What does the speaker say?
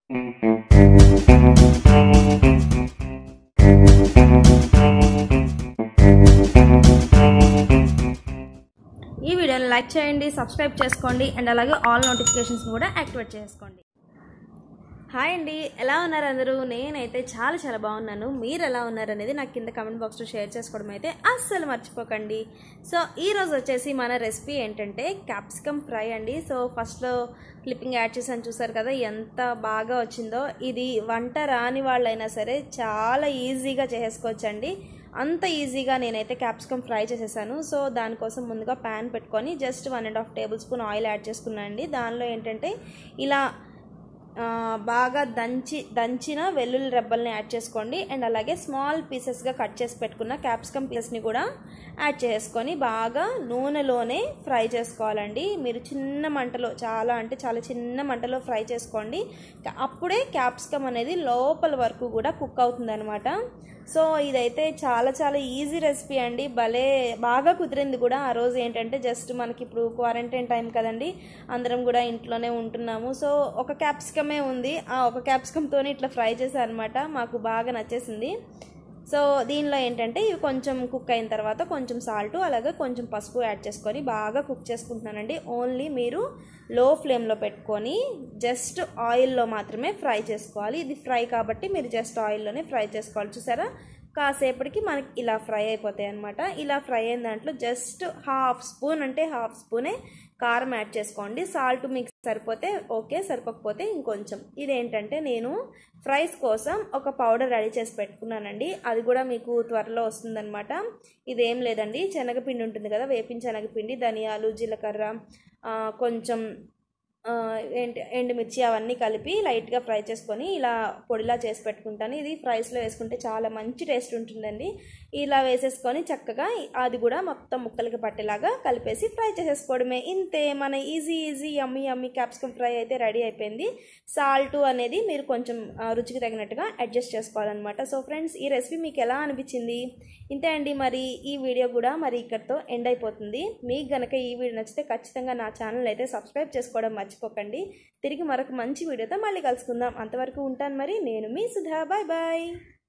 ఈ వీడియోని లైక్ చేయండి సబ్స్క్రైబ్ చేసుకోండి అండ్ అలాగే ఆల్ నోటిఫికేషన్స్ కూడా యాక్టివేట్ చేసుకోండి హాయ్ అండి ఎలా ఉన్నారు అందరూ నేనైతే చాలా చాలా బాగున్నాను మీరు ఎలా ఉన్నారు అనేది నాకు కింద కమెంట్ బాక్స్లో షేర్ చేసుకోవడం అయితే అస్సలు మర్చిపోకండి సో ఈ రోజు వచ్చేసి మన రెసిపీ ఏంటంటే క్యాప్సికమ్ ఫ్రై అండి సో ఫస్ట్లో క్లిప్పింగ్ యాడ్ చేశాను చూసారు కదా ఎంత బాగా వచ్చిందో ఇది వంట రాని వాళ్ళైనా సరే చాలా ఈజీగా చేసుకోవచ్చండి అంత ఈజీగా నేనైతే క్యాప్సికమ్ ఫ్రై చేసేసాను సో దానికోసం ముందుగా ప్యాన్ పెట్టుకొని just one and half tablespoon oil add చేసుకున్నాను అండి దానిలో ఏంటంటే ఇలా ఆ, బాగా దంచి దంచిన వెల్లుల్లి రెబ్బల్ని యాడ్ చేసుకోండి అండ్ అలాగే స్మాల్ పీసెస్గా కట్ చేసి పెట్టుకున్న క్యాప్సికమ్ పీసెస్ని కూడా యాడ్ చేసుకొని బాగా నూనెలోనే ఫ్రై చేసుకోవాలండి మీరు చిన్న మంటలో చాలా అంటే చాలా చిన్న మంటలో ఫ్రై చేసుకోండి అప్పుడే క్యాప్సికమ్ అనేది లోపల వరకు కూడా కుక్ అవుతుంది సో ఇదైతే చాలా చాలా ఈజీ రెసిపీ అండి భలే బాగా కుదిరింది కూడా ఆ రోజు ఏంటంటే జస్ట్ మనకి ఇప్పుడు క్వారంటైన్ టైం కదండి అందరం కూడా ఇంట్లోనే ఉంటున్నాము సో ఒక క్యాప్సికమే ఉంది ఆ ఒక క్యాప్సికమ్తోనే ఇట్లా ఫ్రై చేశాను అనమాట మాకు బాగా నచ్చేసింది సో దీనిలో ఏంటంటే ఇవి కొంచెం కుక్ అయిన తర్వాత కొంచెం సాల్ట్ అలాగే కొంచెం పసుపు యాడ్ చేసుకొని బాగా కుక్ చేసుకుంటున్నానండి ఓన్లీ మీరు లో ఫ్లేమ్లో పెట్టుకొని జస్ట్ ఆయిల్లో మాత్రమే ఫ్రై చేసుకోవాలి ఇది ఫ్రై కాబట్టి మీరు జస్ట్ ఆయిల్లోనే ఫ్రై చేసుకోవాలి చూసారా కాసేపటికి మనకి ఇలా ఫ్రై అయిపోతాయి అనమాట ఇలా ఫ్రై అయిన దాంట్లో జస్ట్ హాఫ్ స్పూన్ అంటే హాఫ్ స్పూనే కారం యాడ్ చేసుకోండి సాల్ట్ మీకు సరిపోతే ఓకే సరిపోకపోతే ఇంకొంచెం ఇదేంటంటే నేను ఫ్రైస్ కోసం ఒక పౌడర్ రెడీ చేసి పెట్టుకున్నానండి అది కూడా మీకు త్వరలో వస్తుందన్నమాట ఇదేం లేదండి శనగపిండి ఉంటుంది కదా వేపిన శనగపిండి ధనియాలు జీలకర్ర ఆ, కొంచెం ఆ, ఏంటి ఎండుమిర్చి అవన్నీ కలిపి లైట్గా ఫ్రై చేసుకొని ఇలా పొడిలా చేసి పెట్టుకుంటాను ఇది ఫ్రైస్లో వేసుకుంటే చాలా మంచి టేస్ట్ ఉంటుందండి ఇలా వేసేసుకొని చక్కగా అది కూడా మొత్తం ముక్కలకి పట్టేలాగా కలిపేసి ఫ్రై చేసేసుకోవడమే ఇంతే మన easy easy yummy yummy capsicum fry అయితే రెడీ అయిపోయింది సాల్ట్ అనేది మీరు కొంచెం ఆ, రుచికి తగినట్టుగా అడ్జస్ట్ చేసుకోవాలన్నమాట సో ఫ్రెండ్స్ ఈ రెసిపీ మీకు ఎలా అనిపించింది ఇంతే అండి మరి ఈ వీడియో కూడా మరి ఇక్కడితో ఎండ్ అయిపోతుంది మీకు గనక ఈ వీడియో నచ్చితే ఖచ్చితంగా నా ఛానల్ అయితే సబ్స్క్రైబ్ చేసుకోవడం మర్చిపోకండి తిరిగి మరొక మంచి వీడియోతో మళ్ళీ కలుసుకుందాం అంతవరకు ఉంటాను మరి నేను మీ సుధా బాయ్ బాయ్